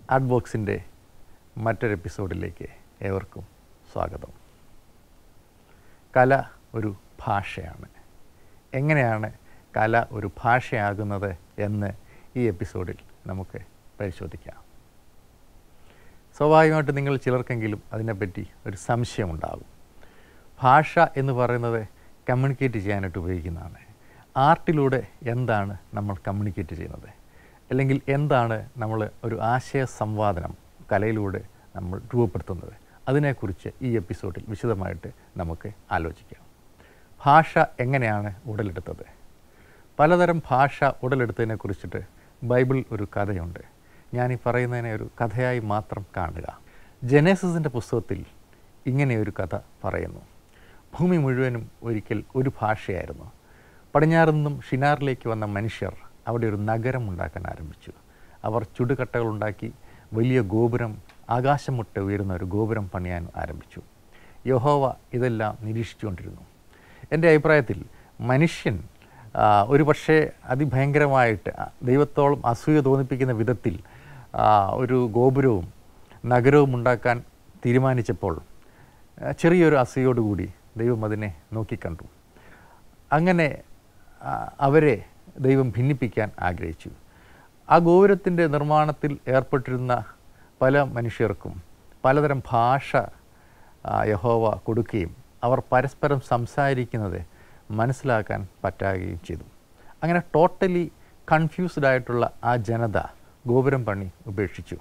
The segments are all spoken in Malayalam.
ആർട്ട് ബോക്സിൻ്റെ മറ്റൊരു എപ്പിസോഡിലേക്ക് ഏവർക്കും സ്വാഗതം കല ഒരു ഭാഷയാണ് എങ്ങനെയാണ് കല ഒരു ഭാഷയാകുന്നത് എന്ന് ഈ എപ്പിസോഡിൽ നമുക്ക് പരിശോധിക്കാം സ്വാഭാവികമായിട്ട് നിങ്ങൾ ചിലർക്കെങ്കിലും അതിനെപ്പറ്റി ഒരു സംശയമുണ്ടാകും ഭാഷ എന്ന് പറയുന്നത് കമ്മ്യൂണിക്കേറ്റ് ചെയ്യാനായിട്ട് ഉപയോഗിക്കുന്നതാണ് ആർട്ടിലൂടെ എന്താണ് നമ്മൾ കമ്മ്യൂണിക്കേറ്റ് ചെയ്യുന്നത് അല്ലെങ്കിൽ എന്താണ് നമ്മൾ ഒരു ആശയ സംവാദനം കലയിലൂടെ നമ്മൾ രൂപപ്പെടുത്തുന്നത് അതിനെക്കുറിച്ച് ഈ എപ്പിസോഡിൽ വിശദമായിട്ട് നമുക്ക് ആലോചിക്കാം ഭാഷ എങ്ങനെയാണ് ഉടലെടുത്തത് പലതരം ഭാഷ ഉടലെടുത്തതിനെ കുറിച്ചിട്ട് ബൈബിൾ ഒരു കഥയുണ്ട് ഞാൻ ഈ പറയുന്നതിനെ ഒരു കഥയായി മാത്രം കാണുക ജനേസസിൻ്റെ പുസ്തകത്തിൽ ഇങ്ങനെയൊരു കഥ പറയുന്നു ഭൂമി മുഴുവനും ഒരിക്കൽ ഒരു ഭാഷയായിരുന്നു പടിഞ്ഞാറ് നിന്നും ഷിനാറിലേക്ക് വന്ന മനുഷ്യർ അവിടെ ഒരു നഗരം ഉണ്ടാക്കാൻ ആരംഭിച്ചു അവർ ചുടുകട്ടകളുണ്ടാക്കി വലിയ ഗോപുരം ആകാശം മുട്ട ഉയരുന്ന ഒരു ഗോപുരം പണിയാൻ ആരംഭിച്ചു യഹോവ ഇതെല്ലാം നിരീക്ഷിച്ചുകൊണ്ടിരുന്നു എൻ്റെ അഭിപ്രായത്തിൽ മനുഷ്യൻ ആ, ഒരു പക്ഷേ അതിഭയങ്കരമായിട്ട് ആ, ദൈവത്തോളം അസൂയ തോന്നിപ്പിക്കുന്ന വിധത്തിൽ ആ, ഒരു ഗോപുരവും നഗരവും ഉണ്ടാക്കാൻ തീരുമാനിച്ചപ്പോൾ ആ, ചെറിയൊരു അസൂയോടുകൂടി ദൈവം അതിനെ നോക്കിക്കണ്ടു അങ്ങനെ ആ, അവരെ ദൈവം ഭിന്നിപ്പിക്കാൻ ആഗ്രഹിച്ചു ആ ഗോപുരത്തിൻ്റെ നിർമ്മാണത്തിൽ ഏർപ്പെട്ടിരുന്ന പല മനുഷ്യർക്കും പലതരം ഭാഷ ആ, യഹോവ കൊടുക്കുകയും അവർ പരസ്പരം സംസാരിക്കുന്നത് മനസ്സിലാക്കാൻ പറ്റാകുകയും ചെയ്തു അങ്ങനെ ടോട്ടലി കൺഫ്യൂസ്ഡ് ആയിട്ടുള്ള ആ ജനത ഗോപുരം പണി ഉപേക്ഷിച്ചു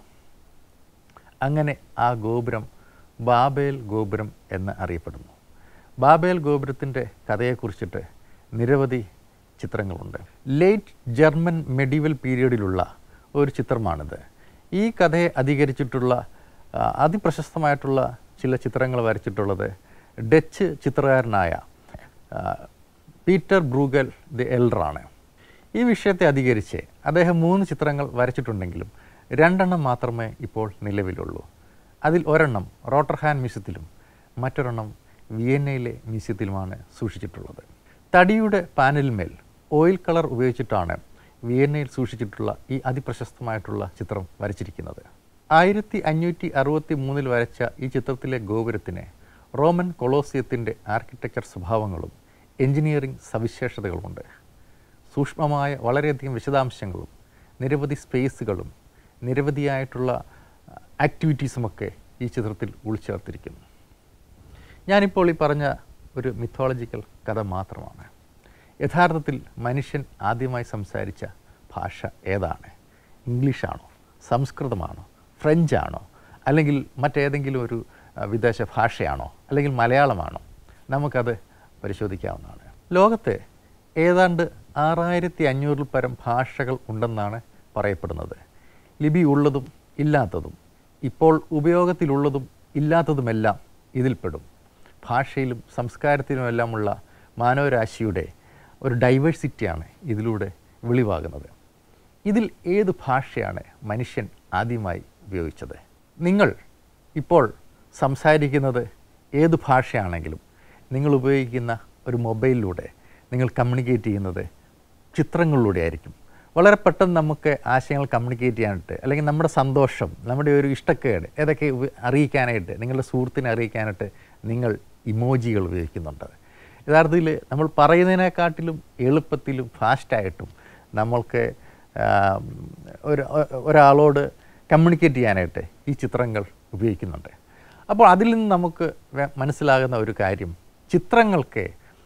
അങ്ങനെ ആ ഗോപുരം ബാബേൽ ഗോപുരം എന്ന് അറിയപ്പെടുന്നു ബാബേൽ ഗോപുരത്തിൻ്റെ കഥയെക്കുറിച്ചിട്ട് നിരവധി ചിത്രങ്ങളുണ്ട് ലേറ്റ് ജർമ്മൻ മെഡീവൽ പീരീഡിലുള്ള ഒരു ചിത്രമാണിത് ഈ കഥയെ അധികരിച്ചിട്ടുള്ള ആ, അതിപ്രശസ്തമായിട്ടുള്ള ചില ചിത്രങ്ങൾ വരച്ചിട്ടുള്ളത് ഡച്ച് ചിത്രകാരനായ ആ, പീറ്റർ ബ്രൂഗൽ ദി എൽഡറാണ് ഈ വിഷയത്തെ അധികരിച്ച് അദ്ദേഹം മൂന്ന് ചിത്രങ്ങൾ വരച്ചിട്ടുണ്ടെങ്കിലും രണ്ടെണ്ണം മാത്രമേ ഇപ്പോൾ നിലവിലുള്ളൂ അതിൽ ഒരെണ്ണം റോട്ടർഹാൻ മ്യൂസിയത്തിലും മറ്റൊരെണ്ണം വിയന്നയിലെ മ്യൂസിയത്തിലുമാണ് സൂക്ഷിച്ചിട്ടുള്ളത് തടിയുടെ പാനലിന്മേൽ ഓയിൽ കളർ ഉപയോഗിച്ചിട്ടാണ് വിയന്നയിൽ സൂക്ഷിച്ചിട്ടുള്ള ഈ അതിപ്രശസ്തമായിട്ടുള്ള ചിത്രം വരച്ചിരിക്കുന്നത് ആയിരത്തി അഞ്ഞൂറ്റി അറുപത്തി മൂന്നിൽ വരച്ച ഈ ചിത്രത്തിലെ ഗോപുരത്തിന് റോമൻ കൊളോസിയത്തിൻ്റെ ആർക്കിടെക്ചർ സ്വഭാവങ്ങളും എഞ്ചിനീയറിംഗ് സവിശേഷതകളുമുണ്ട് സൂക്ഷ്മമായ വളരെയധികം വിശദാംശങ്ങളും നിരവധി സ്പേസുകളും നിരവധിയായിട്ടുള്ള ആക്ടിവിറ്റീസുമൊക്കെ ഈ ചിത്രത്തിൽ ഉൾച്ചേർത്തിരിക്കുന്നു ഞാനിപ്പോൾ ഈ പറഞ്ഞ ഒരു മിത്തോളജിക്കൽ കഥ മാത്രമാണ് യഥാർത്ഥത്തിൽ മനുഷ്യൻ ആദ്യമായി സംസാരിച്ച ഭാഷ ഏതാണ് ഇംഗ്ലീഷാണോ സംസ്കൃതമാണോ ഫ്രഞ്ചാണോ അല്ലെങ്കിൽ മറ്റേതെങ്കിലും ഒരു ആ, വിദേശ ഭാഷയാണോ അല്ലെങ്കിൽ മലയാളമാണോ നമുക്കത് പരിശോധിക്കാവുന്നതാണ് ലോകത്തെ ഏതാണ്ട് ആറായിരത്തി അഞ്ഞൂറിൽ പരം ഭാഷകൾ ഉണ്ടെന്നാണ് പറയപ്പെടുന്നത് ലിപി ഉള്ളതും ഇല്ലാത്തതും ഇപ്പോൾ ഉപയോഗത്തിലുള്ളതും ഇല്ലാത്തതുമെല്ലാം ഇതിൽപ്പെടും ഭാഷയിലും സംസ്കാരത്തിലുമെല്ലാമുള്ള മാനവരാശിയുടെ ഒരു ഡൈവേഴ്സിറ്റിയാണ് ഇതിലൂടെ വെളിവാകുന്നത് ഇതിൽ ഏത് ഭാഷയാണ് മനുഷ്യൻ ആദ്യമായി ഉപയോഗിച്ചത് നിങ്ങൾ ഇപ്പോൾ സംസാരിക്കുന്നത് ഏത് ഭാഷയാണെങ്കിലും നിങ്ങൾ ഉപയോഗിക്കുന്ന ഒരു മൊബൈലിലൂടെ നിങ്ങൾ കമ്മ്യൂണിക്കേറ്റ് ചെയ്യുന്നത് ചിത്രങ്ങളിലൂടെ ആയിരിക്കും വളരെ പെട്ടെന്ന് നമുക്ക് ആശയങ്ങൾ കമ്മ്യൂണിക്കേറ്റ് ചെയ്യാനായിട്ട് അല്ലെങ്കിൽ നമ്മുടെ സന്തോഷം നമ്മുടെ ഒരു ഇഷ്ടക്കേട് ഏതൊക്കെ ഉപ- അറിയിക്കാനായിട്ട് നിങ്ങളുടെ സുഹൃത്തിനെ അറിയിക്കാനായിട്ട് നിങ്ങൾ ഇമോജികൾ ഉപയോഗിക്കുന്നുണ്ട് യഥാർത്ഥത്തിൽ നമ്മൾ പറയുന്നതിനെക്കാട്ടിലും എളുപ്പത്തിലും ഫാസ്റ്റായിട്ടും നമ്മൾക്ക് ആ, ഒരു ഒ- ഒരാളോട് കമ്മ്യൂണിക്കേറ്റ് ചെയ്യാനായിട്ട് ഈ ചിത്രങ്ങൾ ഉപയോഗിക്കുന്നുണ്ട് അപ്പോൾ അതിൽ നിന്ന് നമുക്ക് വേ- മനസ്സിലാകുന്ന ഒരു കാര്യം ചിത്രങ്ങൾക്ക്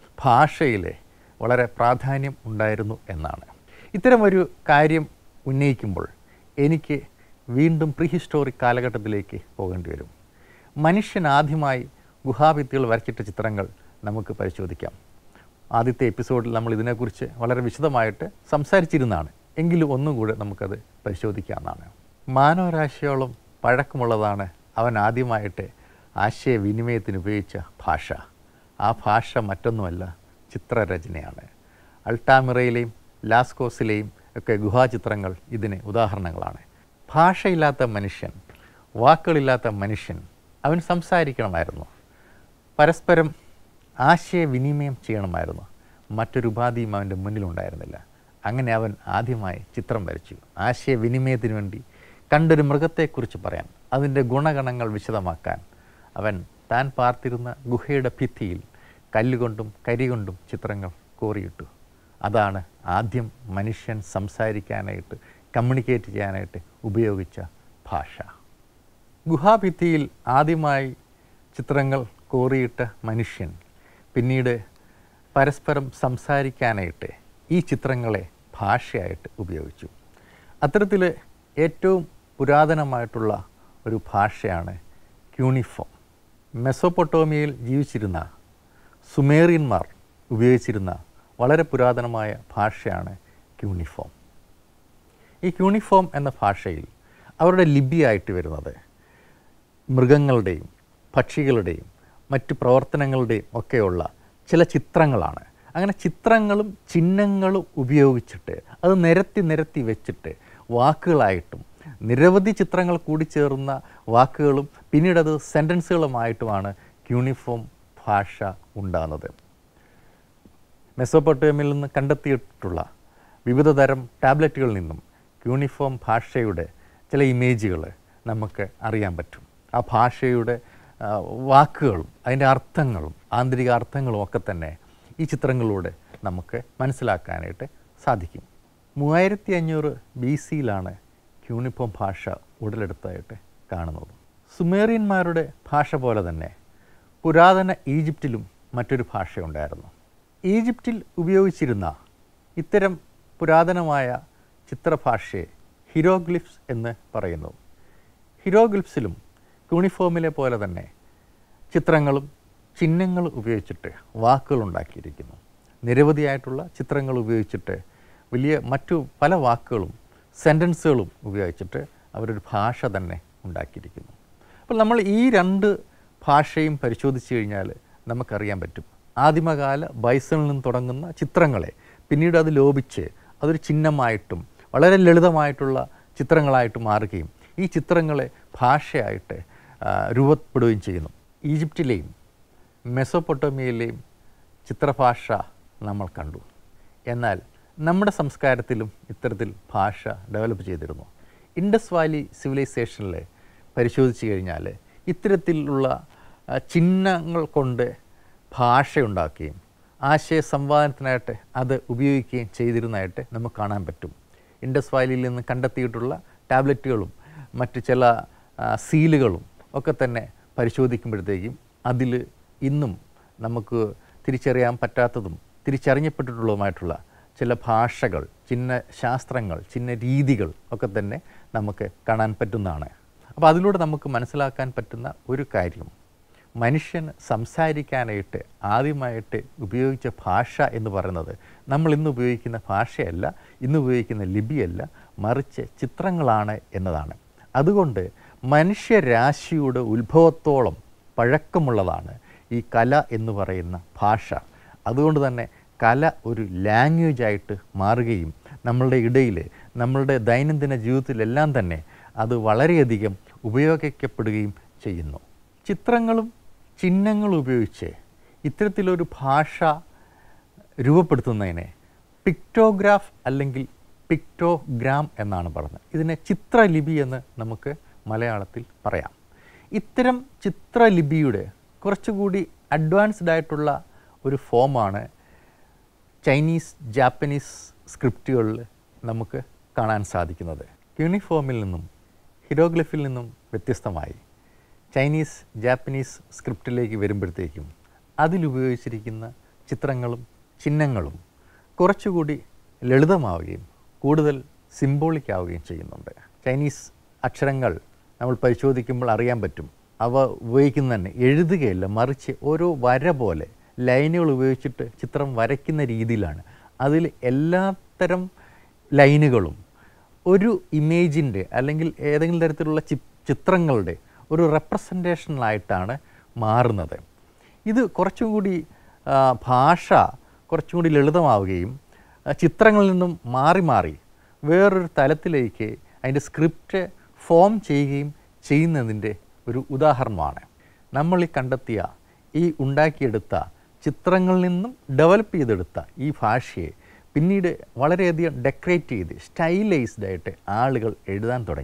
ഭാഷയിൽ വളരെ പ്രാധാന്യം ഉണ്ടായിരുന്നു എന്നാണ് ഇത്തരമൊരു കാര്യം ഉന്നയിക്കുമ്പോൾ എനിക്ക് വീണ്ടും പ്രീ ഹിസ്റ്റോറിക് കാലഘട്ടത്തിലേക്ക് പോകേണ്ടി വരും മനുഷ്യൻ ആദ്യമായി ഗുഹാഭിത്തികൾ വരച്ചിട്ട ചിത്രങ്ങൾ നമുക്ക് പരിശോധിക്കാം ആദ്യത്തെ എപ്പിസോഡിൽ നമ്മൾ ഇതിനെക്കുറിച്ച് വളരെ വിശദമായിട്ട് സംസാരിച്ചിരുന്നതാണ് എങ്കിലും ഒന്നും കൂടെ നമുക്കത് പരിശോധിക്കാവുന്നതാണ് മാനവരാശിയോളം പഴക്കമുള്ളതാണ് അവൻ ആദ്യമായിട്ട് ആശയവിനിമയത്തിന് ഉപയോഗിച്ച ഭാഷ ആ ഭാഷ മറ്റൊന്നുമല്ല ചിത്രരചനയാണ് അൾട്ടാമിറയിലെയും ലാസ്കോസിലെയും ഒക്കെ ഗുഹാചിത്രങ്ങൾ ഇതിന് ഉദാഹരണങ്ങളാണ് ഭാഷയില്ലാത്ത മനുഷ്യൻ വാക്കുകളില്ലാത്ത മനുഷ്യൻ അവൻ സംസാരിക്കണമായിരുന്നു പരസ്പരം ആശയവിനിമയം ചെയ്യണമായിരുന്നു മറ്റൊരു ഉപാധിയും അവൻ്റെ മുന്നിലുണ്ടായിരുന്നില്ല അങ്ങനെ അവൻ ആദ്യമായി ചിത്രം വരച്ചു ആശയവിനിമയത്തിന് വേണ്ടി കണ്ടൊരു മൃഗത്തെക്കുറിച്ച് പറയാൻ അതിൻ്റെ ഗുണഗണങ്ങൾ വിശദമാക്കാൻ അവൻ താൻ പാർത്തിരുന്ന ഗുഹയുടെ ഭിത്തിയിൽ കല്ലുകൊണ്ടും കരികൊണ്ടും ചിത്രങ്ങൾ കോറിയിട്ടു അതാണ് ആദ്യം മനുഷ്യൻ സംസാരിക്കാനായിട്ട് കമ്മ്യൂണിക്കേറ്റ് ചെയ്യാനായിട്ട് ഉപയോഗിച്ച ഭാഷ ഗുഹാഭിത്തിയിൽ ആദ്യമായി ചിത്രങ്ങൾ കോറിയിട്ട മനുഷ്യൻ പിന്നീട് പരസ്പരം സംസാരിക്കാനായിട്ട് ഈ ചിത്രങ്ങളെ ഭാഷയായിട്ട് ഉപയോഗിച്ചു അത്തരത്തിൽ ഏറ്റവും പുരാതനമായിട്ടുള്ള ഒരു ഭാഷയാണ് ക്യൂണിഫോം മെസോപ്പൊട്ടോമിയയിൽ ജീവിച്ചിരുന്ന സുമേറിയന്മാർ ഉപയോഗിച്ചിരുന്ന വളരെ പുരാതനമായ ഭാഷയാണ് ക്യൂണിഫോം ഈ ക്യൂണിഫോം എന്ന ഭാഷയിൽ അവരുടെ ലിപിയായിട്ട് വരുന്നത് മൃഗങ്ങളുടെയും പക്ഷികളുടെയും മറ്റു പ്രവർത്തനങ്ങളുടെയും ഒക്കെയുള്ള ചില ചിത്രങ്ങളാണ് അങ്ങനെ ചിത്രങ്ങളും ചിഹ്നങ്ങളും ഉപയോഗിച്ചിട്ട് അത് നിരത്തി നിരത്തി വെച്ചിട്ട് വാക്കുകളായിട്ടും നിരവധി ചിത്രങ്ങൾ കൂടിച്ചേർന്ന വാക്കുകളും പിന്നീട് അത് സെൻറ്റൻസുകളുമായിട്ടുമാണ് ക്യൂണിഫോം ഭാഷ ഉണ്ടാകുന്നത് മെസ്സോപ്പൊട്ടേമിയയിൽ നിന്ന് കണ്ടെത്തിയിട്ടുള്ള വിവിധ തരം ടാബ്ലറ്റുകളിൽ നിന്നും യൂണിഫോം ഭാഷയുടെ ചില ഇമേജുകൾ നമുക്ക് അറിയാൻ പറ്റും ആ ഭാഷയുടെ ആ, വാക്കുകളും അതിൻ്റെ അർത്ഥങ്ങളും ആന്തരിക അർത്ഥങ്ങളും ഒക്കെ തന്നെ ഈ ചിത്രങ്ങളിലൂടെ നമുക്ക് മനസ്സിലാക്കാനായിട്ട് സാധിക്കും മൂവായിരത്തി അഞ്ഞൂറ് ബി സിയിലാണ് ക്യൂണിഫോം ഭാഷ ഉടലെടുത്തതായിട്ട് കാണുന്നത് സുമേറിയന്മാരുടെ ഭാഷ പോലെ തന്നെ പുരാതന ഈജിപ്തിലും മറ്റൊരു ഭാഷയുണ്ടായിരുന്നു ഈജിപ്തിൽ ഉപയോഗിച്ചിരുന്ന ഇത്തരം പുരാതനമായ ചിത്രഭാഷയെ ഹിരോഗ്ലിഫ്സ് എന്ന് പറയുന്നു ഹിരോഗ്ലിഫ്സിലും യൂണിഫോമിലെ പോലെ തന്നെ ചിത്രങ്ങളും ചിഹ്നങ്ങളും ഉപയോഗിച്ചിട്ട് വാക്കുകൾ ഉണ്ടാക്കിയിരിക്കുന്നു നിരവധിയായിട്ടുള്ള ചിത്രങ്ങൾ ഉപയോഗിച്ചിട്ട് വലിയ മറ്റു പല വാക്കുകളും സെൻറ്റൻസുകളും ഉപയോഗിച്ചിട്ട് അവരൊരു ഭാഷ തന്നെ ഉണ്ടാക്കിയിരിക്കുന്നു അപ്പോൾ നമ്മൾ ഈ രണ്ട് ഭാഷയും പരിശോധിച്ച് കഴിഞ്ഞാൽ നമുക്കറിയാൻ പറ്റും ആദിമകാല ബൈസണിൽ നിന്ന് തുടങ്ങുന്ന ചിത്രങ്ങളെ പിന്നീട് അത് ലോപിച്ച് അതൊരു ചിഹ്നമായിട്ടും വളരെ ലളിതമായിട്ടുള്ള ചിത്രങ്ങളായിട്ട് മാറുകയും ഈ ചിത്രങ്ങളെ ഭാഷയായിട്ട് ആ, രൂപപ്പെടുകയും ചെയ്യുന്നു ഈജിപ്തിലെയും മെസോപ്പൊട്ടോമിയയിലെയും ചിത്രഭാഷ നമ്മൾ കണ്ടു എന്നാൽ നമ്മുടെ സംസ്കാരത്തിലും ഇത്തരത്തിൽ ഭാഷ ഡെവലപ്പ് ചെയ്തിരുന്നു ഇൻഡസ് വാലി സിവിലൈസേഷനിൽ പരിശോധിച്ച് കഴിഞ്ഞാൽ ഇത്തരത്തിലുള്ള ആ, ചിഹ്നങ്ങൾ കൊണ്ട് ഭാഷയുണ്ടാക്കുകയും ആശയ സംവാദനത്തിനായിട്ട് അത് ഉപയോഗിക്കുകയും ചെയ്തിരുന്നതായിട്ട് നമുക്ക് കാണാൻ പറ്റും ഇൻഡസ് വാലിയിൽ നിന്ന് കണ്ടെത്തിയിട്ടുള്ള ടാബ്ലറ്റുകളും മറ്റ് ചില ആ, സീലുകളും ഒക്കെ തന്നെ പരിശോധിക്കുമ്പോഴത്തേക്കും അതിൽ ഇന്നും നമുക്ക് തിരിച്ചറിയാൻ പറ്റാത്തതും തിരിച്ചറിയപ്പെട്ടിട്ടുള്ളതുമായിട്ടുള്ള ചില ഭാഷകൾ ചിഹ്ന ശാസ്ത്രങ്ങൾ ചിഹ്ന രീതികൾ ഒക്കെ തന്നെ നമുക്ക് കാണാൻ പറ്റുന്നതാണ് അപ്പോൾ അതിലൂടെ നമുക്ക് മനസ്സിലാക്കാൻ പറ്റുന്ന ഒരു കാര്യം മനുഷ്യൻ സംസാരിക്കാനായിട്ട് ആദ്യമായിട്ട് ഉപയോഗിച്ച ഭാഷ എന്ന് പറയുന്നത് നമ്മൾ ഇന്ന് ഉപയോഗിക്കുന്ന ഭാഷയല്ല ഇന്ന് ഉപയോഗിക്കുന്ന ലിപിയല്ല മറിച്ച് ചിത്രങ്ങളാണ് എന്നതാണ് അതുകൊണ്ട് മനുഷ്യരാശിയുടെ ഉത്ഭവത്തോളം പഴക്കമുള്ളതാണ് ഈ കല എന്ന് പറയുന്ന ഭാഷ അതുകൊണ്ട് തന്നെ കല ഒരു ലാംഗ്വേജായിട്ട് മാറുകയും നമ്മളുടെ ഇടയിൽ നമ്മളുടെ ദൈനംദിന ജീവിതത്തിലെല്ലാം തന്നെ അത് വളരെയധികം ഉപയോഗിക്കപ്പെടുകയും ചെയ്യുന്നു ചിത്രങ്ങളും ചിഹ്നങ്ങളും ഉപയോഗിച്ച് ഇത്തരത്തിലൊരു ഭാഷ രൂപപ്പെടുത്തുന്നതിനെ പിക്ടോഗ്രാഫ് അല്ലെങ്കിൽ പിക്ടോഗ്രാം എന്നാണ് പറയുന്നത് ഇതിനെ ചിത്രലിപി എന്ന് നമുക്ക് മലയാളത്തിൽ പറയാം ഇത്തരം ചിത്രലിപിയുടെ കുറച്ചുകൂടി അഡ്വാൻസ്ഡ് ആയിട്ടുള്ള ഒരു ഫോമാണ് ചൈനീസ് ജാപ്പനീസ് സ്ക്രിപ്റ്റുകളിൽ നമുക്ക് കാണാൻ സാധിക്കുന്നത് യൂണിഫോമിൽ നിന്നും ഹിരോഗ്ലിഫിൽ നിന്നും വ്യത്യസ്തമായി ചൈനീസ് ജാപ്പനീസ് സ്ക്രിപ്റ്റിലേക്ക് വരുമ്പോഴത്തേക്കും അതിലുപയോഗിച്ചിരിക്കുന്ന ചിത്രങ്ങളും ചിഹ്നങ്ങളും കുറച്ചുകൂടി ലളിതമാവുകയും കൂടുതൽ സിംബോളിക് ആവുകയും ചെയ്യുന്നുണ്ട് ചൈനീസ് അക്ഷരങ്ങൾ നമ്മൾ പരിശോധിക്കുമ്പോൾ അറിയാൻ പറ്റും അവ ഉപയോഗിക്കുന്ന തന്നെ എഴുതുകയല്ല മറിച്ച് ഓരോ വര പോലെ ലൈനുകൾ ഉപയോഗിച്ചിട്ട് ചിത്രം വരയ്ക്കുന്ന രീതിയിലാണ് അതിൽ എല്ലാത്തരം ലൈനുകളും ഒരു ഇമേജിൻ്റെ അല്ലെങ്കിൽ ഏതെങ്കിലും തരത്തിലുള്ള ചി ചിത്രങ്ങളുടെ ഒരു റെപ്രസെൻറ്റേഷനായിട്ടാണ് മാറുന്നത് ഇത് കുറച്ചും കൂടി ആ, ഭാഷ കുറച്ചും കൂടി ലളിതമാവുകയും ആ, ചിത്രങ്ങളിൽ നിന്നും മാറി മാറി വേറൊരു തലത്തിലേക്ക് അതിൻ്റെ സ്ക്രിപ്റ്റ് ഫോം ചെയ്യുകയും ചെയ്യുന്നതിൻ്റെ ഒരു ഉദാഹരണമാണ് നമ്മൾ ഈ കണ്ടെത്തിയ ഈ ഉണ്ടാക്കിയെടുത്ത ചിത്രങ്ങളിൽ നിന്നും ഡെവലപ്പ് ചെയ്തെടുത്ത ഈ ഭാഷയെ പിന്നീട് വളരെയധികം ഡെക്കറേറ്റ് ചെയ്ത് സ്റ്റൈലൈസ്ഡ് ആയിട്ട് ആളുകൾ എഴുതാൻ തുടങ്ങി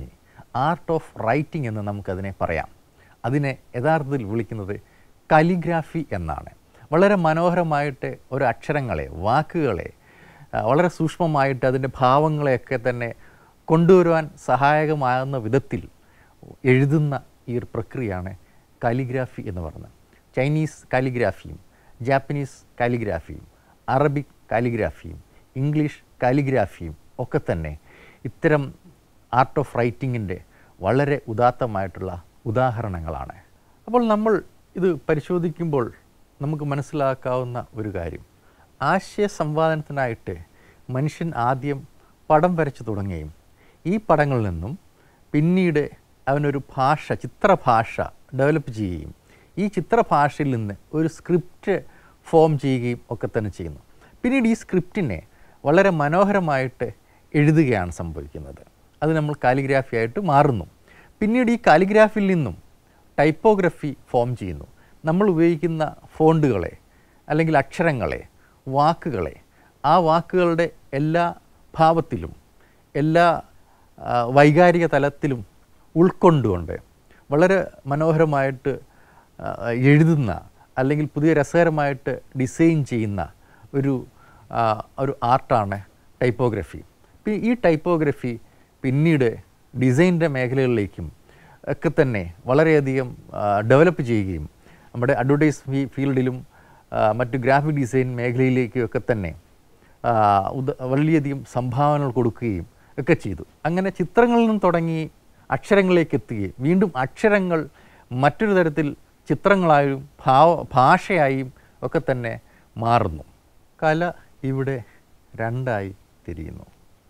ആർട്ട് ഓഫ് റൈറ്റിംഗ് എന്ന് നമുക്കതിനെ പറയാം അതിനെ യഥാർത്ഥത്തിൽ വിളിക്കുന്നത് കലിഗ്രാഫി എന്നാണ് വളരെ മനോഹരമായിട്ട് ഒരു അക്ഷരങ്ങളെ വാക്കുകളെ ആ, വളരെ സൂക്ഷ്മമായിട്ട് അതിൻ്റെ ഭാവങ്ങളെയൊക്കെ തന്നെ കൊണ്ടുവരുവാൻ സഹായകമാകുന്ന വിധത്തിൽ എഴുതുന്ന ഈ ഒരു പ്രക്രിയയാണ് കാലിഗ്രാഫി എന്ന് പറയുന്നത് ചൈനീസ് കാലിഗ്രാഫിയും ജാപ്പനീസ് കാലിഗ്രാഫിയും അറബിക് കാലിഗ്രാഫിയും ഇംഗ്ലീഷ് കാലിഗ്രാഫിയും ഒക്കെ തന്നെ ഇത്തരം ആർട്ട് ഓഫ് റൈറ്റിങ്ങിൻ്റെ വളരെ ഉദാത്തമായിട്ടുള്ള ഉദാഹരണങ്ങളാണ് അപ്പോൾ നമ്മൾ ഇത് പരിശോധിക്കുമ്പോൾ നമുക്ക് മനസ്സിലാക്കാവുന്ന ഒരു കാര്യം ആശയ സംവാദനത്തിനായിട്ട് മനുഷ്യൻ ആദ്യം പടം വരച്ചു തുടങ്ങുകയും ഈ പടങ്ങളിൽ നിന്നും പിന്നീട് അവനൊരു ഭാഷ ചിത്രഭാഷ ഡെവലപ്പ് ചെയ്യുകയും ഈ ചിത്രഭാഷയിൽ നിന്ന് ഒരു സ്ക്രിപ്റ്റ് ഫോം ചെയ്യുകയും ഒക്കെ തന്നെ ചെയ്യുന്നു പിന്നീട് ഈ സ്ക്രിപ്റ്റിനെ വളരെ മനോഹരമായിട്ട് എഴുതുകയാണ് സംഭവിക്കുന്നത് അത് നമ്മൾ കാലിഗ്രാഫി ആയിട്ട് മാറുന്നു പിന്നീട് ഈ കാലിഗ്രാഫിയിൽ നിന്നും ടൈപ്പോഗ്രഫി ഫോം ചെയ്യുന്നു നമ്മൾ ഉപയോഗിക്കുന്ന ഫോണ്ടുകളെ അല്ലെങ്കിൽ അക്ഷരങ്ങളെ വാക്കുകളെ ആ വാക്കുകളുടെ എല്ലാ ഭാവത്തിലും എല്ലാ ആ, വൈകാരിക തലത്തിലും ഉൾക്കൊണ്ടുകൊണ്ട് വളരെ മനോഹരമായിട്ട് ആ, എഴുതുന്ന അല്ലെങ്കിൽ പുതിയ രസകരമായിട്ട് ഡിസൈൻ ചെയ്യുന്ന ഒരു ആ, ഒരു ആർട്ടാണ് ടൈപ്പോഗ്രഫി പി- ഈ ടൈപ്പോഗ്രഫി പിന്നീട് ഡിസൈനിൻ്റെ മേഖലകളിലേക്കും ഒക്കെ തന്നെ വളരെയധികം ഡെവലപ്പ് ചെയ്യുകയും നമ്മുടെ അഡ്വർടൈസ് ഫീൽഡിലും ആ, മറ്റ് ഗ്രാഫിക് ഡിസൈൻ മേഖലയിലേക്കും ഒക്കെ തന്നെ ആ, ഉദ വളരെയധികം സംഭാവനകൾ കൊടുക്കുകയും ഒക്കെ ചെയ്തു അങ്ങനെ ചിത്രങ്ങളിൽ നിന്നും തുടങ്ങി അക്ഷരങ്ങളിലേക്ക് എത്തുകയും വീണ്ടും അക്ഷരങ്ങൾ മറ്റൊരു തരത്തിൽ ചിത്രങ്ങളായും ഭാവ ഭാഷയായും ഒക്കെ തന്നെ മാറുന്നു കല ഇവിടെ രണ്ടായി തിരിയുന്നു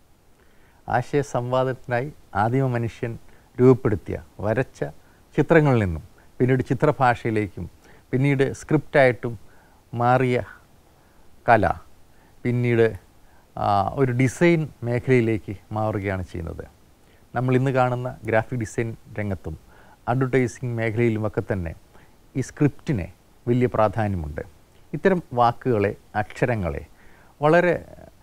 ആശയ സംവാദത്തിനായി ആദിമ മനുഷ്യൻ രൂപപ്പെടുത്തിയ വരച്ച ചിത്രങ്ങളിൽ നിന്നും പിന്നീട് ചിത്രഭാഷയിലേക്കും പിന്നീട് സ്ക്രിപ്റ്റായിട്ടും മാറിയ കല പിന്നീട് ആ, ഒരു ഡിസൈൻ മേഖലയിലേക്ക് മാറുകയാണ് ചെയ്യുന്നത് നമ്മൾ ഇന്ന് കാണുന്ന ഗ്രാഫിക് ഡിസൈൻ രംഗത്തും അഡ്വർടൈസിങ് മേഖലയിലുമൊക്കെ തന്നെ ഈ സ്ക്രിപ്റ്റിന് വലിയ പ്രാധാന്യമുണ്ട് ഇത്തരം വാക്കുകളെ അക്ഷരങ്ങളെ വളരെ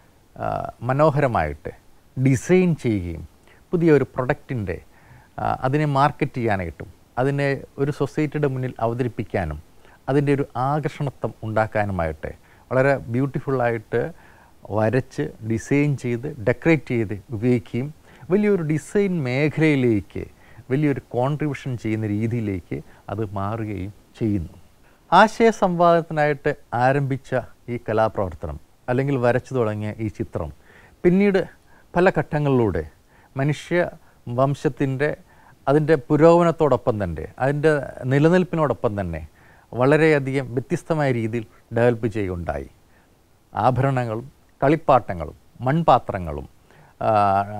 ആ, മനോഹരമായിട്ട് ഡിസൈൻ ചെയ്യുകയും പുതിയ ഒരു പ്രൊഡക്റ്റിൻ്റെ അതിനെ മാർക്കറ്റ് ചെയ്യാനായിട്ടും അതിനെ ഒരു സൊസൈറ്റിയുടെ മുന്നിൽ അവതരിപ്പിക്കാനും അതിൻ്റെ ഒരു ആകർഷണത്വം ഉണ്ടാക്കാനുമായിട്ട് വളരെ ബ്യൂട്ടിഫുള്ളായിട്ട് വരച്ച് ഡിസൈൻ ചെയ്ത് ഡെക്കറേറ്റ് ചെയ്ത് ഉപയോഗിക്കുകയും വലിയൊരു ഡിസൈൻ മേഖലയിലേക്ക് വലിയൊരു കോൺട്രിബ്യൂഷൻ ചെയ്യുന്ന രീതിയിലേക്ക് അത് മാറുകയും ചെയ്യുന്നു ആശയ സംവാദത്തിനായിട്ട് ആരംഭിച്ച ഈ കലാപ്രവർത്തനം അല്ലെങ്കിൽ വരച്ചു തുടങ്ങിയ ഈ ചിത്രം പിന്നീട് പല ഘട്ടങ്ങളിലൂടെ മനുഷ്യ വംശത്തിൻ്റെ അതിൻ്റെ പുരോഗമനത്തോടൊപ്പം തന്നെ അതിൻ്റെ നിലനിൽപ്പിനോടൊപ്പം തന്നെ വളരെയധികം വ്യത്യസ്തമായ രീതിയിൽ ഡെവലപ്പ് ചെയ്യുകയുണ്ടായി ആഭരണങ്ങളും കളിപ്പാട്ടങ്ങളും മൺപാത്രങ്ങളും ആ,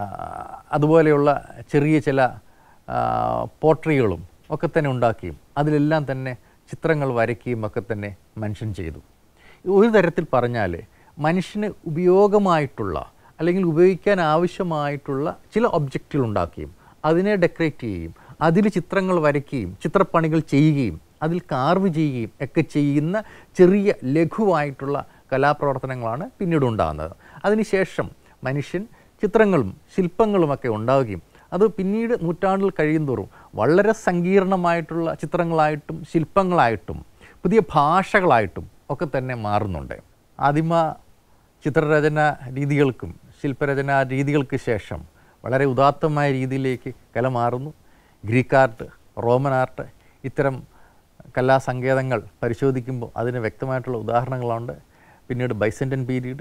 അതുപോലെയുള്ള ചെറിയ ചില ആ, പോട്രികളും ഒക്കെ തന്നെ ഉണ്ടാക്കുകയും അതിലെല്ലാം തന്നെ ചിത്രങ്ങൾ വരയ്ക്കുകയും ഒക്കെ തന്നെ മനുഷ്യൻ ചെയ്തു ഒരു തരത്തിൽ പറഞ്ഞാൽ മനുഷ്യന് ഉപയോഗമായിട്ടുള്ള അല്ലെങ്കിൽ ഉപയോഗിക്കാൻ ആവശ്യമായിട്ടുള്ള ചില ഒബ്ജക്റ്റുകൾ ഉണ്ടാക്കുകയും അതിനെ ഡെക്കറേറ്റ് ചെയ്യുകയും അതിൽ ചിത്രങ്ങൾ വരയ്ക്കുകയും ചിത്രപ്പണികൾ ചെയ്യുകയും അതിൽ കാർവ് ചെയ്യുകയും ഒക്കെ ചെയ്യുന്ന ചെറിയ ലഘുവായിട്ടുള്ള കലാപ്രവർത്തനങ്ങളാണ് പിന്നീട് ഉണ്ടാകുന്നത് അതിനുശേഷം മനുഷ്യൻ ചിത്രങ്ങളും ശില്പങ്ങളുമൊക്കെ ഉണ്ടാവുകയും അത് പിന്നീട് നൂറ്റാണ്ടിൽ കഴിയുന്തോറും വളരെ സങ്കീർണമായിട്ടുള്ള ചിത്രങ്ങളായിട്ടും ശില്പങ്ങളായിട്ടും പുതിയ ഭാഷകളായിട്ടും ഒക്കെ തന്നെ മാറുന്നുണ്ട് ആദിമ ചിത്രരചന രീതികൾക്കും ശില്പരചന രീതികൾക്ക് ശേഷം വളരെ ഉദാത്തമായ രീതിയിലേക്ക് കല മാറുന്നു ഗ്രീക്ക് ആർട്ട് റോമൻ ആർട്ട് ഇത്തരം കലാസങ്കേതങ്ങൾ പരിശോധിക്കുമ്പോൾ അതിന് വ്യക്തമായിട്ടുള്ള ഉദാഹരണങ്ങളുണ്ട് പിന്നീട് Byzantine period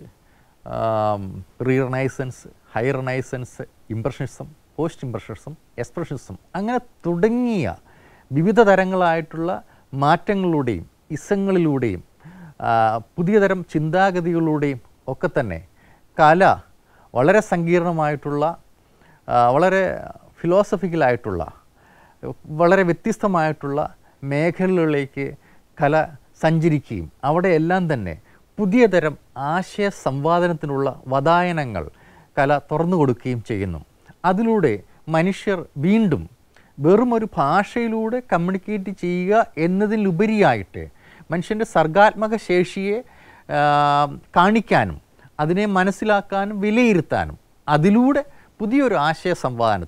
pre renaissance high renaissance impressionism post impressionism expressionism അങ്ങനെ തുടങ്ങിയ വിവിധ തരങ്ങളായിട്ടുള്ള മാറ്റങ്ങളിലൂടെയും ഇസങ്ങളിലൂടെയും ആ, പുതിയ തരം ചിന്താഗതികളിലൂടെയും ഒക്കെ തന്നെ കല വളരെ സങ്കീർണമായിട്ടുള്ള ആ, വളരെ ഫിലോസഫിക്കലായിട്ടുള്ള വളരെ വ്യത്യസ്തമായിട്ടുള്ള മേഖലകളിലേക്ക് കല സഞ്ചരിക്കുകയും അവിടെയെല്ലാം തന്നെ പുതിയ തരം ആശയ സംവാദനത്തിനുള്ള വതായനങ്ങൾ കല തുറന്നു കൊടുക്കുകയും ചെയ്യുന്നു അതിലൂടെ മനുഷ്യർ വീണ്ടും വെറും ഒരു ഭാഷയിലൂടെ കമ്മ്യൂണിക്കേറ്റ് ചെയ്യുക എന്നതിലുപരിയായിട്ട് മനുഷ്യൻ്റെ സർഗാത്മക ശേഷിയെ ആ, കാണിക്കാനും അതിനെ മനസ്സിലാക്കാനും വിലയിരുത്താനും അതിലൂടെ പുതിയൊരു ആശയ സംവാദനത്തിനും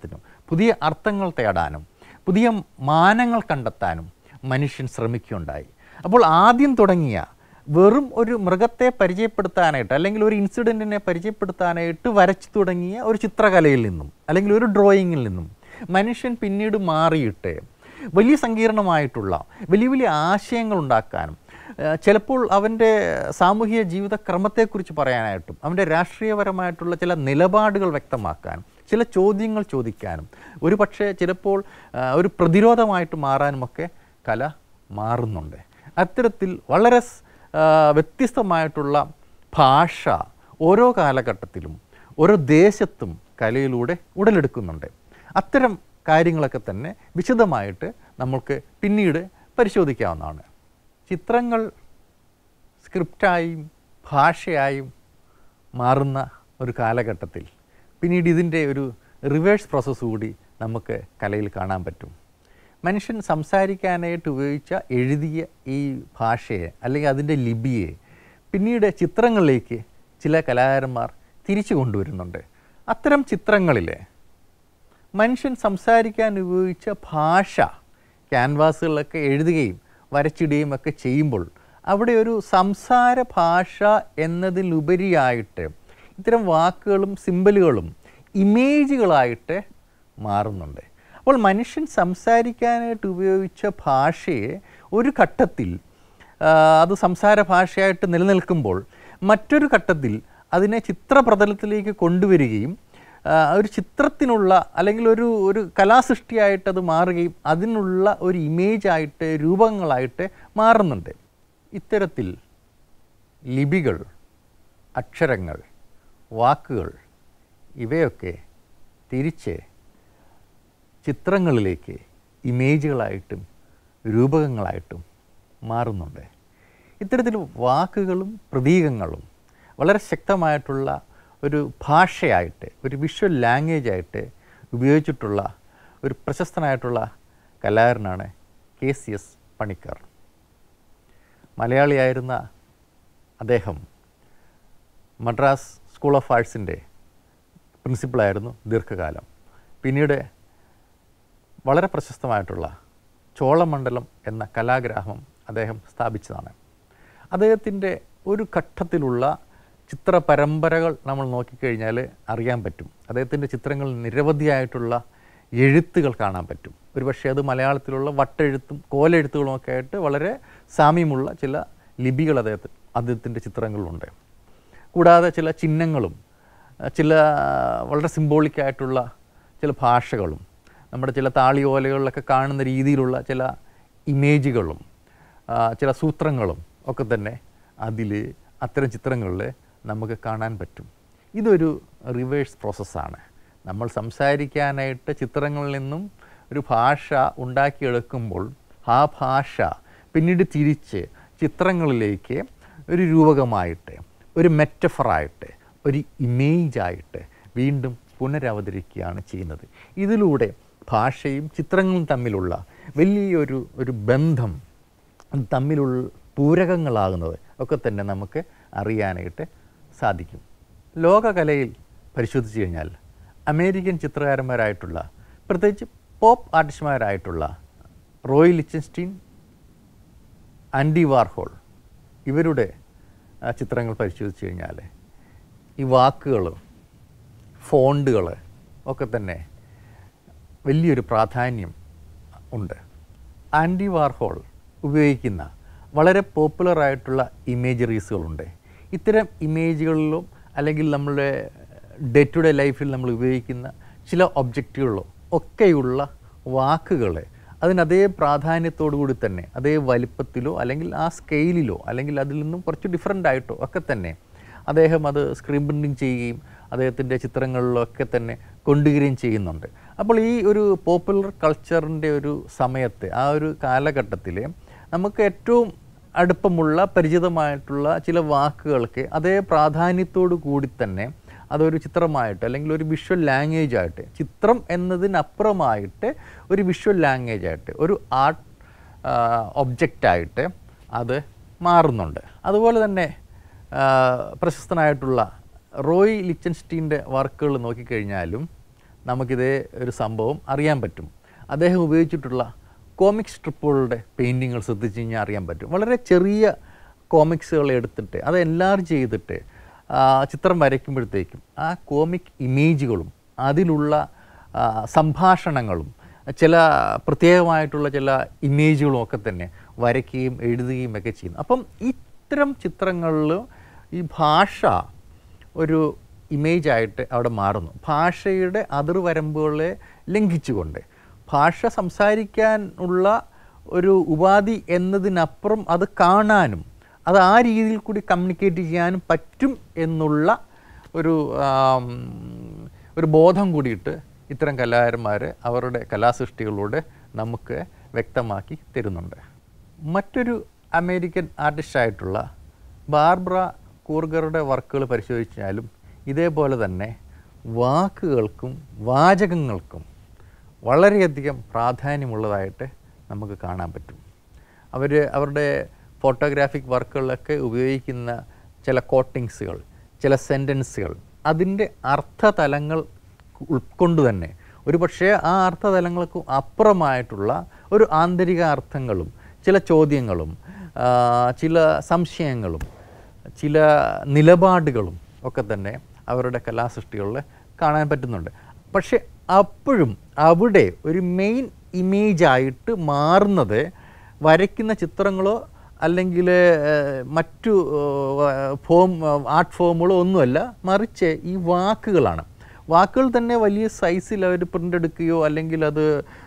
പുതിയ അർത്ഥങ്ങൾ തേടാനും പുതിയ മാനങ്ങൾ കണ്ടെത്താനും മനുഷ്യൻ ശ്രമിക്കുകയുണ്ടായി അപ്പോൾ ആദ്യം തുടങ്ങിയ വെറും ഒരു മൃഗത്തെ പരിചയപ്പെടുത്താനായിട്ട് അല്ലെങ്കിൽ ഒരു ഇൻസിഡൻറ്റിനെ പരിചയപ്പെടുത്താനായിട്ട് വരച്ചു തുടങ്ങിയ ഒരു ചിത്രകലയിൽ നിന്നും അല്ലെങ്കിൽ ഒരു ഡ്രോയിങ്ങിൽ നിന്നും മനുഷ്യൻ പിന്നീട് മാറിയിട്ട് വലിയ സങ്കീർണമായിട്ടുള്ള വലിയ വലിയ ആശയങ്ങൾ ഉണ്ടാക്കാനും ഏഹ് ചിലപ്പോൾ അവൻ്റെ സാമൂഹിക ജീവിത ക്രമത്തെക്കുറിച്ച് പറയാനായിട്ടും അവൻ്റെ രാഷ്ട്രീയപരമായിട്ടുള്ള ചില നിലപാടുകൾ വ്യക്തമാക്കാനും ചില ചോദ്യങ്ങൾ ചോദിക്കാനും ഒരു പക്ഷേ ചിലപ്പോൾ ആ, ഒരു പ്രതിരോധമായിട്ട് മാറാനുമൊക്കെ കല മാറുന്നുണ്ട് അത്തരത്തിൽ വളരെ സ്- ആ, വ്യത്യസ്തമായിട്ടുള്ള ഭാഷ ഓരോ കാലഘട്ടത്തിലും ഓരോ ദേശത്തും കലയിലൂടെ ഉടലെടുക്കുന്നുണ്ട് അത്തരം കാര്യങ്ങളൊക്കെ തന്നെ വിശദമായിട്ട് നമ്മൾക്ക് പിന്നീട് പരിശോധിക്കാവുന്നതാണ് ചിത്രങ്ങൾ സ്ക്രിപ്റ്റായും ഭാഷയായും മാറുന്ന ഒരു കാലഘട്ടത്തിൽ പിന്നീട് ഇതിൻ്റെ ഒരു റിവേഴ്സ് പ്രോസസ്സ് കൂടി നമുക്ക് കലയിൽ കാണാൻ പറ്റും മനുഷ്യൻ സംസാരിക്കാനായിട്ട് ഉപയോഗിച്ച എഴുതിയ ഈ ഭാഷയെ അല്ലെങ്കിൽ അതിൻ്റെ ലിപിയെ പിന്നീട് ചിത്രങ്ങളിലേക്ക് ചില കലാകാരന്മാർ തിരിച്ചു കൊണ്ടുവരുന്നുണ്ട് അത്തരം ചിത്രങ്ങളിൽ മനുഷ്യൻ സംസാരിക്കാൻ ഉപയോഗിച്ച ഭാഷ ക്യാൻവാസുകളിലൊക്കെ എഴുതുകയും വരച്ചിടുകയും ഒക്കെ ചെയ്യുമ്പോൾ അവിടെ ഒരു സംസാര ഭാഷ എന്നതിലുപരിയായിട്ട് ഇത്തരം വാക്കുകളും സിമ്പലുകളും ഇമേജുകളായിട്ട് മാറുന്നുണ്ട് അപ്പോൾ മനുഷ്യൻ സംസാരിക്കാനായിട്ട് ഉപയോഗിച്ച ഭാഷയെ ഒരു ഘട്ടത്തിൽ ആ, അത് സംസാര ഭാഷയായിട്ട് നിലനിൽക്കുമ്പോൾ മറ്റൊരു ഘട്ടത്തിൽ അതിനെ ചിത്രപ്രതലത്തിലേക്ക് കൊണ്ടുവരികയും ആ, ഒരു ചിത്രത്തിനുള്ള അല്ലെങ്കിൽ ഒരു ഒരു കലാസൃഷ്ടിയായിട്ട് അത് മാറുകയും അതിനുള്ള ഒരു ഇമേജായിട്ട് രൂപങ്ങളായിട്ട് മാറുന്നുണ്ട് ഇത്തരത്തിൽ ലിപികൾ അക്ഷരങ്ങൾ വാക്കുകൾ ഇവയൊക്കെ തിരിച്ച് ചിത്രങ്ങളിലേക്ക് ഇമേജുകളായിട്ടും രൂപകങ്ങളായിട്ടും മാറുന്നുണ്ട് ഇത്തരത്തിൽ വാക്കുകളും പ്രതീകങ്ങളും വളരെ ശക്തമായിട്ടുള്ള ഒരു ഭാഷയായിട്ട് ഒരു വിഷ്വൽ ലാംഗ്വേജ് ആയിട്ട് ഉപയോഗിച്ചിട്ടുള്ള ഒരു പ്രശസ്തനായിട്ടുള്ള കലാകാരനാണ് കെ സി എസ് പണിക്കർ മലയാളിയായിരുന്ന അദ്ദേഹം മദ്രാസ് സ്കൂൾ ഓഫ് ആർട്സിൻ്റെ പ്രിൻസിപ്പളായിരുന്നു ദീർഘകാലം പിന്നീട് വളരെ പ്രശസ്തമായിട്ടുള്ള ചോളമണ്ഡലം എന്ന കലാഗ്രാമം അദ്ദേഹം സ്ഥാപിച്ചതാണ് അദ്ദേഹത്തിൻ്റെ ഒരു ഘട്ടത്തിലുള്ള ചിത്ര പരമ്പരകൾ നമ്മൾ നോക്കിക്കഴിഞ്ഞാൽ അറിയാൻ പറ്റും അദ്ദേഹത്തിൻ്റെ ചിത്രങ്ങളിൽ നിരവധിയായിട്ടുള്ള എഴുത്തുകൾ കാണാൻ പറ്റും ഒരുപക്ഷെ അത് മലയാളത്തിലുള്ള വട്ടെഴുത്തും കോലെഴുത്തുകളും ഒക്കെ ആയിട്ട് വളരെ സാമ്യമുള്ള ചില ലിപികൾ അദ്ദേഹത്തിന് അദ്ദേഹത്തിൻ്റെ ചിത്രങ്ങളിലുണ്ട് കൂടാതെ ചില ചിഹ്നങ്ങളും അഹ് ചില വളരെ സിംബോളിക്കായിട്ടുള്ള ചില ഭാഷകളും നമ്മുടെ ചില താളിയോലകളിലൊക്കെ കാണുന്ന രീതിയിലുള്ള ചില ഇമേജുകളും ആ, ചില സൂത്രങ്ങളും ഒക്കെ തന്നെ അതിൽ അത്തരം ചിത്രങ്ങളിൽ നമുക്ക് കാണാൻ പറ്റും ഇതൊരു റിവേഴ്സ് പ്രോസസ്സാണ് നമ്മൾ സംസാരിക്കാനായിട്ട് ചിത്രങ്ങളിൽ നിന്നും ഒരു ഭാഷ ഉണ്ടാക്കിയെടുക്കുമ്പോൾ ആ ഭാഷ പിന്നീട് തിരിച്ച് ചിത്രങ്ങളിലേക്ക് ഒരു രൂപകമായിട്ട് ഒരു മെറ്റഫറായിട്ട് ഒരു ഇമേജായിട്ട് വീണ്ടും പുനരവതരിക്കുകയാണ് ചെയ്യുന്നത് ഇതിലൂടെ ഭാഷയും ചിത്രങ്ങളും തമ്മിലുള്ള വലിയൊരു ഒരു ബന്ധം അത് തമ്മിലുള്ള പൂരകങ്ങളാകുന്നത് ഒക്കെ തന്നെ നമുക്ക് അറിയാനായിട്ട് സാധിക്കും ലോകകലയിൽ പരിശോധിച്ച് കഴിഞ്ഞാൽ അമേരിക്കൻ ചിത്രകാരന്മാരായിട്ടുള്ള പ്രത്യേകിച്ച് പോപ്പ് ആർട്ടിസ്റ്റുമാരായിട്ടുള്ള റോയ് ലിച്ചൻസ്റ്റീൻ ആൻഡി വാർഹോൾ ഇവരുടെ ആ, ചിത്രങ്ങൾ പരിശോധിച്ച് കഴിഞ്ഞാൽ ഈ വാക്കുകൾ ഫോണ്ടുകൾ ഒക്കെ തന്നെ വലിയൊരു പ്രാധാന്യം ഉണ്ട് ആൻഡി വാർഹോൾ ഉപയോഗിക്കുന്ന വളരെ പോപ്പുലർ ആയിട്ടുള്ള ഇമേജറീസുകളുണ്ട് ഇത്തരം ഇമേജുകളിലും അല്ലെങ്കിൽ നമ്മളുടെ ഡേ ടു ഡേ ലൈഫിൽ നമ്മൾ ഉപയോഗിക്കുന്ന ചില ഒബ്ജക്റ്റുകളിലോ ഒക്കെയുള്ള വാക്കുകൾ അതിന് അതേ പ്രാധാന്യത്തോടു കൂടി തന്നെ അതേ വലിപ്പത്തിലോ അല്ലെങ്കിൽ ആ സ്കെയിലിലോ അല്ലെങ്കിൽ അതിൽ നിന്നും കുറച്ച് ഡിഫറെൻ്റ് ആയിട്ടോ ഒക്കെ തന്നെ അദ്ദേഹം അത് സ്ക്രീൻ പ്രിൻറ്റിങ് ചെയ്യുകയും അദ്ദേഹത്തിൻ്റെ ചിത്രങ്ങളിലൊക്കെ തന്നെ കൊണ്ടുവരികയും ചെയ്യുന്നുണ്ട് അപ്പോൾ ഈ ഒരു പോപ്പുലർ കൾച്ചറിൻ്റെ ഒരു സമയത്ത് ആ ഒരു കാലഘട്ടത്തിൽ നമുക്ക് ഏറ്റവും അടുപ്പമുള്ള പരിചിതമായിട്ടുള്ള ചില വാക്കുകൾക്ക് അതേ പ്രാധാന്യത്തോടു കൂടി തന്നെ അതൊരു ചിത്രമായിട്ട് അല്ലെങ്കിൽ ഒരു വിഷ്വൽ ലാംഗ്വേജ് ആയിട്ട് ചിത്രം എന്നതിനപ്പുറമായിട്ട് ഒരു വിഷ്വൽ ലാംഗ്വേജ് ആയിട്ട് ഒരു ആർട്ട് ഒബ്ജക്റ്റായിട്ട് അത് മാറുന്നുണ്ട് അതുപോലെ തന്നെ ആ, പ്രശസ്തനായിട്ടുള്ള റോയ് ലിച്ചൻസ്റ്റീൻ്റെ വർക്കുകൾ നോക്കിക്കഴിഞ്ഞാലും നമുക്കിതേ ഒരു സംഭവം അറിയാൻ പറ്റും അദ്ദേഹം ഉപയോഗിച്ചിട്ടുള്ള കോമിക് സ്ട്രിപ്പുകളുടെ പെയിൻറ്റിങ്ങൾ ശ്രദ്ധിച്ച് കഴിഞ്ഞാൽ അറിയാൻ പറ്റും വളരെ ചെറിയ കോമിക്സുകൾ എടുത്തിട്ട് അത് എൻലാർജ് ചെയ്തിട്ട് ആ, ചിത്രം വരയ്ക്കുമ്പോഴത്തേക്കും ആ കോമിക് ഇമേജുകളും അതിലുള്ള ആ, സംഭാഷണങ്ങളും ചില പ്രത്യേകമായിട്ടുള്ള ചില ഇമേജുകളും ഒക്കെ തന്നെ വരയ്ക്കുകയും എഴുതുകയും ഒക്കെ ചെയ്യുന്നു അപ്പം ഇത്തരം ചിത്രങ്ങളിൽ ഈ ഭാഷ ഒരു ഇമേജായിട്ട് അവിടെ മാറുന്നു ഭാഷയുടെ അതിർവരമ്പുകളെ ലംഘിച്ചുകൊണ്ട് ഭാഷ സംസാരിക്കാൻ ഉള്ള ഒരു ഉപാധി എന്നതിനപ്പുറം അത് കാണാനും അത് ആ രീതിയിൽ കൂടി കമ്മ്യൂണിക്കേറ്റ് ചെയ്യാനും പറ്റും എന്നുള്ള ഒരു ആം, ഒരു ബോധം കൂടിയിട്ട് ഇത്തരം കലാകാരന്മാർ അവരുടെ കലാസൃഷ്ടികളിലൂടെ നമുക്ക് വ്യക്തമാക്കി തരുന്നുണ്ട് മറ്റൊരു അമേരിക്കൻ ആർട്ടിസ്റ്റായിട്ടുള്ള ബാർബ്ര കൂർഗറുടെ വർക്കുകൾ പരിശോധിച്ചാലും ഇതേപോലെ തന്നെ വാക്കുകൾക്കും വാചകങ്ങൾക്കും വളരെയധികം പ്രാധാന്യമുള്ളതായിട്ട് നമുക്ക് കാണാൻ പറ്റും അവർ അവരുടെ ഫോട്ടോഗ്രാഫിക് വർക്കുകളിലൊക്കെ ഉപയോഗിക്കുന്ന ചില കോട്ടിങ്സുകൾ ചില സെൻറ്റൻസുകൾ അതിൻ്റെ അർത്ഥതലങ്ങൾ ഉൾക്കൊണ്ട് തന്നെ ഒരു പക്ഷേ ആ അർത്ഥതലങ്ങൾക്കും അപ്പുറമായിട്ടുള്ള ഒരു ആന്തരിക അർത്ഥങ്ങളും ചില ചോദ്യങ്ങളും ആ, ചില സംശയങ്ങളും ചില നിലപാടുകളും ഒക്കെ തന്നെ അവരുടെ കലാസൃഷ്ടികളിൽ കാണാൻ പറ്റുന്നുണ്ട് പക്ഷെ അപ്പോഴും അവിടെ ഒരു മെയിൻ ഇമേജായിട്ട് മാറുന്നത് വരയ്ക്കുന്ന ചിത്രങ്ങളോ അല്ലെങ്കിൽ ഏഹ്, മറ്റു ഏഹ്, ഫോം ആർട്ട് ഫോമുകളോ ഒന്നുമല്ല മറിച്ച് ഈ വാക്കുകളാണ് വാക്കുകൾ തന്നെ വലിയ സൈസിൽ അവർ പ്രിൻ്റ് എടുക്കുകയോ അല്ലെങ്കിൽ അത്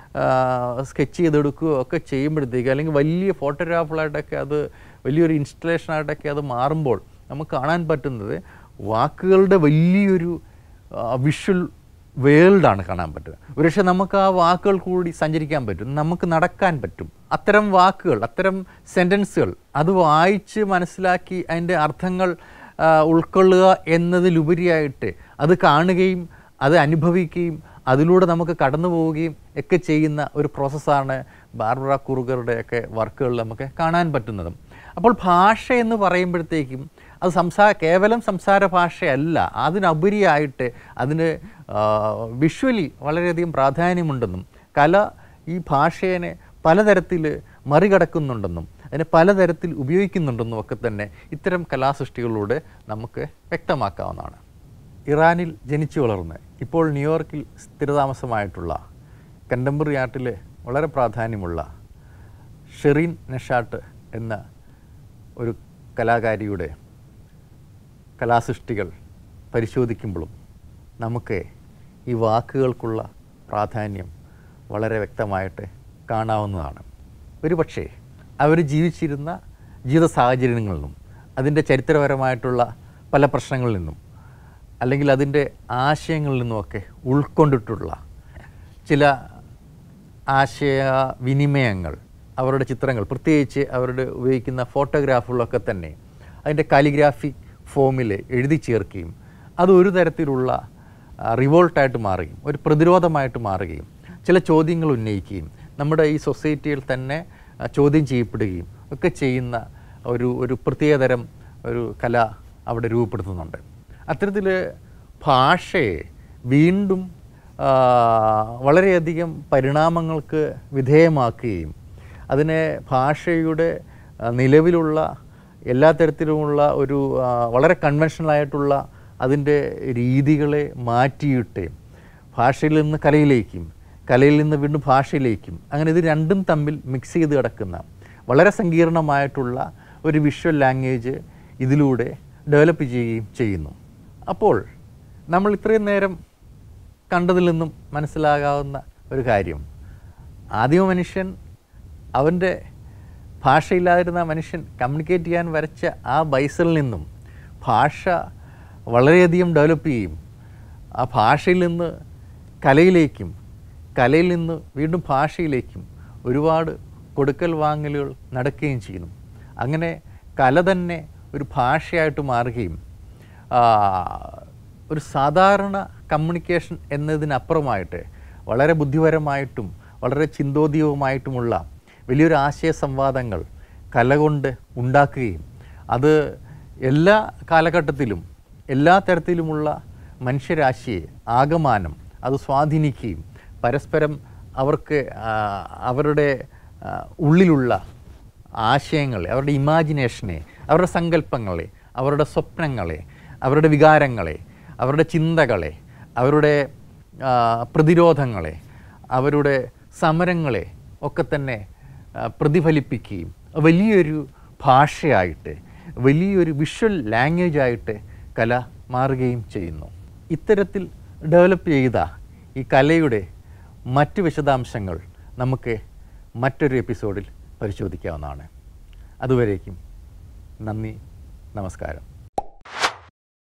സ്കെച്ച് ചെയ്തെടുക്കുകയോ ഒക്കെ ചെയ്യുമ്പോഴത്തേക്ക് അല്ലെങ്കിൽ വലിയ ഫോട്ടോഗ്രാഫുകളായിട്ടൊക്കെ അത് വലിയൊരു ഇൻസ്റ്റലേഷനായിട്ടൊക്കെ അത് മാറുമ്പോൾ നമുക്ക് കാണാൻ പറ്റുന്നത് വാക്കുകളുടെ വലിയൊരു വിഷ്വൽ വേൾഡാണ് കാണാൻ പറ്റുക ഒരുപക്ഷെ നമുക്ക് ആ വാക്കുകൾ കൂടി സഞ്ചരിക്കാൻ പറ്റും നമുക്ക് നടക്കാൻ പറ്റും അത്തരം വാക്കുകൾ അത്തരം സെൻറ്റൻസുകൾ അത് വായിച്ച് മനസ്സിലാക്കി അതിൻ്റെ അർത്ഥങ്ങൾ ആ, ഉൾക്കൊള്ളുക എന്നതിലുപരിയായിട്ട് അത് കാണുകയും അത് അനുഭവിക്കുകയും അതിലൂടെ നമുക്ക് കടന്നു പോവുകയും ഒക്കെ ചെയ്യുന്ന ഒരു പ്രോസസ്സാണ് ബാർബറ കുറുകറുടെയൊക്കെ വർക്കുകളിൽ നമുക്ക് കാണാൻ പറ്റുന്നതും അപ്പോൾ ഭാഷ എന്ന് പറയുമ്പോഴത്തേക്കും അത് സംസാ കേവലം സംസാര ഭാഷയല്ല അതിനുപരിയായിട്ട് അതിന് വിഷ്വലി വളരെയധികം പ്രാധാന്യമുണ്ടെന്നും കല ഈ ഭാഷയെ പലതരത്തിൽ മറികടക്കുന്നുണ്ടെന്നും അതിനെ പലതരത്തിൽ ഉപയോഗിക്കുന്നുണ്ടെന്നും ഒക്കെ തന്നെ ഇത്തരം കലാസൃഷ്ടികളിലൂടെ നമുക്ക് വ്യക്തമാക്കാവുന്നതാണ് ഇറാനിൽ ജനിച്ചു വളർന്ന് ഇപ്പോൾ ന്യൂയോർക്കിൽ സ്ഥിരതാമസമായിട്ടുള്ള കണ്ടംപററി ആർട്ടിൽ വളരെ പ്രാധാന്യമുള്ള ഷെറീൻ നെഷാട്ട് എന്ന ഒരു കലാകാരിയുടെ കലാസൃഷ്ടികൾ പരിശോധിക്കുമ്പോഴും നമുക്ക് ഈ വാക്കുകൾക്കുള്ള പ്രാധാന്യം വളരെ വ്യക്തമായിട്ട് കാണാവുന്നതാണ് ഒരുപക്ഷേ അവർ ജീവിച്ചിരുന്ന ജീവിത സാഹചര്യങ്ങളിൽ നിന്നും അതിൻ്റെ ചരിത്രപരമായിട്ടുള്ള പല പ്രശ്നങ്ങളിൽ നിന്നും അല്ലെങ്കിൽ അതിൻ്റെ ആശയങ്ങളിൽ നിന്നുമൊക്കെ ഉൾക്കൊണ്ടിട്ടുള്ള ചില ആശയ വിനിമയങ്ങൾ അവരുടെ ചിത്രങ്ങൾ പ്രത്യേകിച്ച് അവരുടെ ഉപയോഗിക്കുന്ന ഫോട്ടോഗ്രാഫുകളൊക്കെ തന്നെ അതിൻ്റെ കാലിഗ്രാഫിക് ഫോമിൽ എഴുതി ചേർക്കുകയും അത് ഒരു തരത്തിലുള്ള റിവോൾട്ടായിട്ട് മാറുകയും ഒരു പ്രതിരോധമായിട്ട് മാറുകയും ചില ചോദ്യങ്ങൾ ഉന്നയിക്കുകയും നമ്മുടെ ഈ സൊസൈറ്റിയിൽ തന്നെ ആ, ചോദ്യം ചെയ്യപ്പെടുകയും ഒക്കെ ചെയ്യുന്ന ഒരു ഒരു പ്രത്യേകതരം ഒരു കല അവിടെ രൂപപ്പെടുത്തുന്നുണ്ട് അത്തരത്തിൽ ഭാഷയെ വീണ്ടും ആ, വളരെയധികം പരിണാമങ്ങൾക്ക് വിധേയമാക്കുകയും അതിനെ ഭാഷയുടെ ആ, നിലവിലുള്ള എല്ലാ തരത്തിലുമുള്ള ഒരു ആ, വളരെ കൺവെൻഷനലായിട്ടുള്ള അതിൻ്റെ രീതികളെ മാറ്റിയിട്ട് ഭാഷയിൽ നിന്ന് കലയിലേക്കും കലയിൽ നിന്ന് വീണ്ടും ഭാഷയിലേക്കും അങ്ങനെ ഇത് രണ്ടും തമ്മിൽ മിക്സ് ചെയ്ത് കിടക്കുന്ന വളരെ സങ്കീർണമായിട്ടുള്ള ഒരു വിഷ്വൽ ലാംഗ്വേജ് ഇതിലൂടെ ഡെവലപ്പ് ചെയ്യുകയും ചെയ്യുന്നു അപ്പോൾ നമ്മൾ ഇത്രയും നേരം കണ്ടതിൽ നിന്നും മനസ്സിലാകാവുന്ന ഒരു കാര്യം ആദിമ മനുഷ്യൻ അവൻ്റെ ഭാഷയില്ലാതിരുന്ന മനുഷ്യൻ കമ്മ്യൂണിക്കേറ്റ് ചെയ്യാൻ വരച്ച ആ ബൈസറിൽ നിന്നും ഭാഷ വളരെയധികം ഡെവലപ്പ് ചെയ്യും ആ ഭാഷയിൽ നിന്ന് കലയിലേക്കും കലയിൽ നിന്ന് വീണ്ടും ഭാഷയിലേക്കും ഒരുപാട് കൊടുക്കൽ വാങ്ങലുകൾ നടക്കുകയും ചെയ്യുന്നു അങ്ങനെ കല തന്നെ ഒരു ഭാഷയായിട്ട് മാറുകയും ആ, ഒരു സാധാരണ കമ്മ്യൂണിക്കേഷൻ എന്നതിനപ്പുറമായിട്ട് വളരെ ബുദ്ധിപരമായിട്ടും വളരെ ചിന്തോദ്യവുമായിട്ടുമുള്ള വലിയൊരു ആശയ സംവാദങ്ങൾ കല കൊണ്ട് ഉണ്ടാക്കുകയും അത് എല്ലാ കാലഘട്ടത്തിലും എല്ലാ തരത്തിലുമുള്ള മനുഷ്യരാശിയെ ആകമാനം അത് സ്വാധീനിക്കുകയും പരസ്പരം അവർക്ക് ആ, അവരുടെ ആ, ഉള്ളിലുള്ള ആശയങ്ങളെ അവരുടെ ഇമാജിനേഷനെ അവരുടെ സങ്കല്പങ്ങളെ അവരുടെ സ്വപ്നങ്ങളെ അവരുടെ വികാരങ്ങളെ അവരുടെ ചിന്തകളെ അവരുടെ ആ, പ്രതിരോധങ്ങളെ അവരുടെ സമരങ്ങളെ ഒക്കെ തന്നെ ആ, പ്രതിഫലിപ്പിക്കുകയും വലിയൊരു ഭാഷയായിട്ട് വലിയൊരു വിഷ്വൽ ലാംഗ്വേജായിട്ട് കല മാറുകയും ചെയ്യുന്നു ഇത്തരത്തിൽ ഡെവലപ്പ് ചെയ്ത ഈ കലയുടെ മറ്റ് വിശദാംശങ്ങൾ നമുക്ക് മറ്റൊരു എപ്പിസോഡിൽ പരിശോധിക്കാവുന്നതാണ് അതുവരേക്കും നന്ദി നമസ്കാരം